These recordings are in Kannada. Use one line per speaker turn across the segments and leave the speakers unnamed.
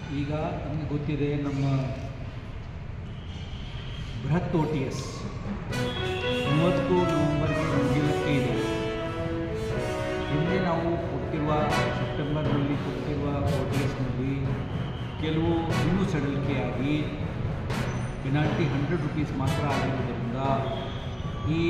ಈಗ ನಮಗೆ ಗೊತ್ತಿದೆ ನಮ್ಮ ಬೃಹತ್ ಒ ಟಿ ಎಸ್ ಮೂವತ್ತು ನವೆಂಬರ್ಗೆ ಮುಗಿಯಲಿಕ್ಕೆ ಇದೆ ಹಿಂದೆ ನಾವು ಕೊಟ್ಟಿರುವ ಸೆಪ್ಟೆಂಬರ್ನಲ್ಲಿ ಕೊಟ್ಟಿರುವ ಒ ಟಿ ಎಸ್ನಲ್ಲಿ ಕೆಲವು ಇನ್ನೂ ಸಡಿಲಿಕೆಯಾಗಿ ಪೆನಾಲ್ಟಿ ಹಂಡ್ರೆಡ್ ರುಪೀಸ್ ಮಾತ್ರ ಆಗಿರುವುದರಿಂದ ಈ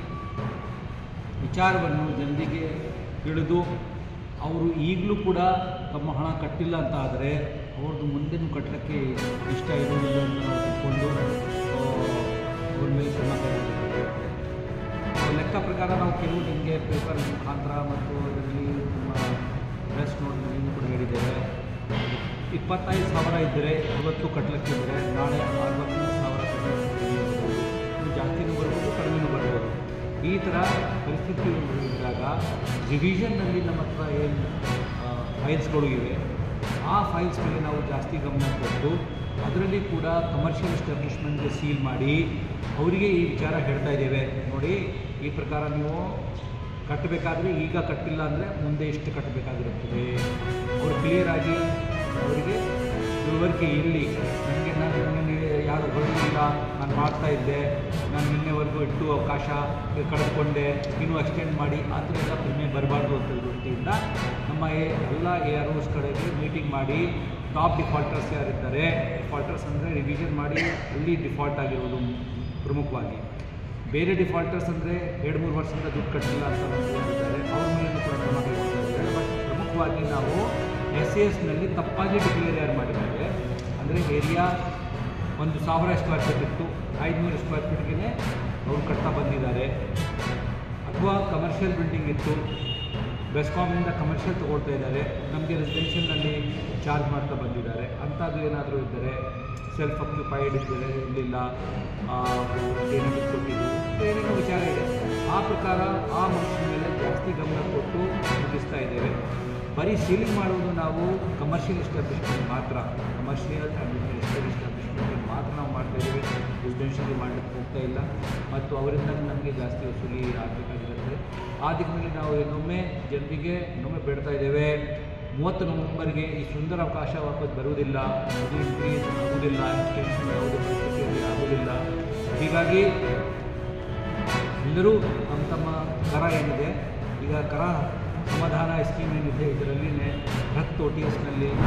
ವಿಚಾರವನ್ನು ಜನರಿಗೆ ತಿಳಿದು ಅವರು ಈಗಲೂ ಕೂಡ ತಮ್ಮ ಹಣ ಕಟ್ಟಿಲ್ಲ ಅಂತ ಆದರೆ ಅವ್ರದ್ದು ಮುಂದೆನೂ ಕಟ್ಟಲಿಕ್ಕೆ ಇಷ್ಟ ಇರುವುದಿಲ್ಲ ಅಂತ ನಾವು ತಿಳ್ಕೊಂಡು ಆ, ಅವ್ರ ಮೇಲೆ ಕ್ರಮ ಕೈಗೊಂಡಿದ್ದೇವೆ ಆ ಲೆಕ್ಕ ಪ್ರಕಾರ ನಾವು ಕೆಲವು ನಿಮಗೆ ಪೇಪರ್ ಮುಖಾಂತರ ಮತ್ತು ಇದರಲ್ಲಿ ನಮ್ಮ ಪ್ರೆಸ್ ನೋಟ್ನಲ್ಲಿ ಕೂಡ ಹೇಳಿದ್ದೇವೆ ಇಪ್ಪತ್ತೈದು ಸಾವಿರ ಇದ್ದರೆ ಇವತ್ತು ಕಟ್ಟಲಿಕ್ಕಿದ್ದರೆ ನಾಳೆ ಅರವತ್ತು ಸಾವಿರ ಕಟ್ಟಲಿಕ್ಕೆ ಇನ್ನು ಜಾಸ್ತಿನೂ ಬರ್ಬೋದು ಕಡಿಮೆನೂ ಬರ್ಬೋದು ಈ ಥರ ಪರಿಸ್ಥಿತಿ ಇದ್ದಾಗ ರಿವಿಷನ್ನಲ್ಲಿ ನಮ್ಮ ಹತ್ರ ಏನು ಫೈಲ್ಸ್ಗಳು ಇವೆ ಆ ಫೈಲ್ಸ್ ಮೇಲೆ ನಾವು ಜಾಸ್ತಿ ಗಮನ ಕೊಟ್ಟು ಅದರಲ್ಲಿ ಕೂಡ ಕಮರ್ಷಿಯಲ್ ಎಸ್ಟಾಬ್ಲಿಷ್ಮೆಂಟ್ಗೆ ಸೀಲ್ ಮಾಡಿ ಅವರಿಗೆ ಈ ವಿಚಾರ ಹೇಳ್ತಾ ಇದ್ದೇವೆ ನೋಡಿ ಈ ಪ್ರಕಾರ ನೀವು ಕಟ್ಟಬೇಕಾದ್ರೆ ಈಗ ಕಟ್ಟಿಲ್ಲ ಅಂದರೆ ಮುಂದೆ ಎಷ್ಟು ಕಟ್ಟಬೇಕಾಗಿರುತ್ತದೆ ಅವರು ಕ್ಲಿಯರಾಗಿ ಅವರಿಗೆ ತಿಳುವಳಿಕೆ ಇರಲಿ ನನಗೆ ನಾನು ನಿನ್ನೆ ಯಾರು ಹೊರಡಿಲ್ಲ ನಾನು ಮಾಡ್ತಾ ಇದ್ದೆ ನಾನು ನಿನ್ನೆವರೆಗೂ ಇಟ್ಟು ಅವಕಾಶ ಕಳೆದುಕೊಂಡೆ ಇನ್ನೂ ಎಕ್ಸ್ಟೆಂಡ್ ಮಾಡಿ ಆ ಥರ ಎಲ್ಲ ಪ್ರಶ್ನೆ ಬರಬಾರ್ದು ಅಂತ ದೃಷ್ಟಿಯಿಂದ ನಮ್ಮ ಎ- ಎಲ್ಲ ಎ ಆರ್ ಓಸ್ ಕಡೆಗೆ ಮೀಟಿಂಗ್ ಮಾಡಿ ಟಾಪ್ ಡಿಫಾಲ್ಟರ್ಸ್ ಯಾರಿದ್ದಾರೆ ಡಿಫಾಲ್ಟರ್ಸ್ ಅಂದರೆ ರಿವಿಷನ್ ಮಾಡಿ ಅಲ್ಲಿ ಡಿಫಾಲ್ಟ್ ಆಗಿರೋದು ಪ್ರಮುಖವಾಗಿ ಬೇರೆ ಡಿಫಾಲ್ಟರ್ಸ್ ಅಂದರೆ ಎರಡು ಮೂರು ವರ್ಷದಿಂದ ದುಡ್ಡು ಕಟ್ಟಿಲ್ಲ ಅಂತ ಹೇಳ್ತಾರೆ ಅವ್ರ ಮೇಲೆ ಕೂಡ ಕ್ರಮ ಕೈಗೊಳ್ತಾ ಇದ್ದಾರೆ ಬಟ್ ಪ್ರಮುಖವಾಗಿ ನಾವು ಎಸ್ ಸಿ ಎಸ್ನಲ್ಲಿ ತಪ್ಪಾಗಿ ಡಿಕ್ಲೇರ್ ಯಾರು ಮಾಡಿದ್ದಾರೆ ಅಂದರೆ ಏರಿಯಾ ಒಂದು ಸಾವಿರ ಸ್ಕ್ವೇರ್ ಫೀಟ್ ಇತ್ತು ಐದುನೂರು ಸ್ಕ್ವೇರ್ ಫೀಟ್ಗೆ ಅವರು ಕಟ್ತಾ ಬಂದಿದ್ದಾರೆ ಅಥವಾ ಕಮರ್ಷಿಯಲ್ ಬಿಲ್ಡಿಂಗ್ ಇತ್ತು ಬೆಸ್ಕಾಮಿಂದ ಕಮರ್ಷಿಯಲ್ ತೊಗೊಳ್ತಾ ಇದ್ದಾರೆ ನಮಗೆ ರೆಸಿಡೆನ್ಷಿಯಲ್ನಲ್ಲಿ ಚಾರ್ಜ್ ಮಾಡ್ತಾ ಬಂದಿದ್ದಾರೆ ಅಂಥದ್ದು ಏನಾದರೂ ಇದ್ದರೆ ಸೆಲ್ಫ್ ಅಕ್ಯುಪೈಡ್ ಇದ್ದರೆ ಇರಲಿಲ್ಲ ಏನೇನು ಕೊಟ್ಟಿದ್ದು ಏನೇನೋ ವಿಚಾರ ಇದೆ ಆ ಪ್ರಕಾರ ಆ ಮನುಷ್ಯನ ಮೇಲೆ ಜಾಸ್ತಿ ಗಮನ ಕೊಟ್ಟು ಮುಗಿಸ್ತಾ ಇದ್ದೇವೆ ಬರೀ ಸೀಲಿಂಗ್ ಮಾಡುವುದು ನಾವು ಕಮರ್ಷಿಯಲ್ ಎಸ್ಟಾಬ್ಲಿಷ್ಮೆಂಟ್ ಮಾತ್ರ ಕಮರ್ಷಿಯಲ್ ಆ್ಯಂಡ್ ಇಂಡಸ್ಟ್ರಿಯಲ್ ಎಸ್ಟಾಬ್ಲಿಷ್ಮೆಂಟ್ಗೆ ಮಾತ್ರ ನಾವು ಮಾಡ್ತಾ ಇದ್ದೀವಿ ರೆಸಿಡೆನ್ಷಿಯಲಿ ಮಾಡಲಿಕ್ಕೆ ಹೋಗ್ತಾ ಇಲ್ಲ ಮತ್ತು ಅವರಿಂದ ನಮಗೆ ಜಾಸ್ತಿ ವಸೂಲಿ ಆಗಬೇಕಾಗಿರುತ್ತೆ ಆ ದಿಕ್ಕಿನಲ್ಲಿ ನಾವು ಇನ್ನೊಮ್ಮೆ ಜನರಿಗೆ ಇನ್ನೊಮ್ಮೆ ಬೇಡ್ತಾ ಇದ್ದೇವೆ ಮೂವತ್ತು ನವೆಂಬರ್ಗೆ ಈ ಸುಂದರ ಅವಕಾಶ ವಾಪಸ್ ಬರುವುದಿಲ್ಲ ಅದು ಇನ್ಕ್ರೀಸ್ ಆಗುವುದಿಲ್ಲ ಎಕ್ಸ್ಟೆನ್ಷನ್ ಯಾವುದೇ ಪರಿಸ್ಥಿತಿಯಲ್ಲಿ ಆಗುವುದಿಲ್ಲ ಹೀಗಾಗಿ ಎಲ್ಲರೂ ತಮ್ಮ ತಮ್ಮ ಕರ ಏನಿದೆ ಈಗ ಕರ ಸಮಾಧಾನ ಸ್ಕೀಮ್ ಏನಿದೆ ಇದರಲ್ಲಿ ಹತ್ತು ಒ ಟಿ ಎಸ್ನಲ್ಲಿ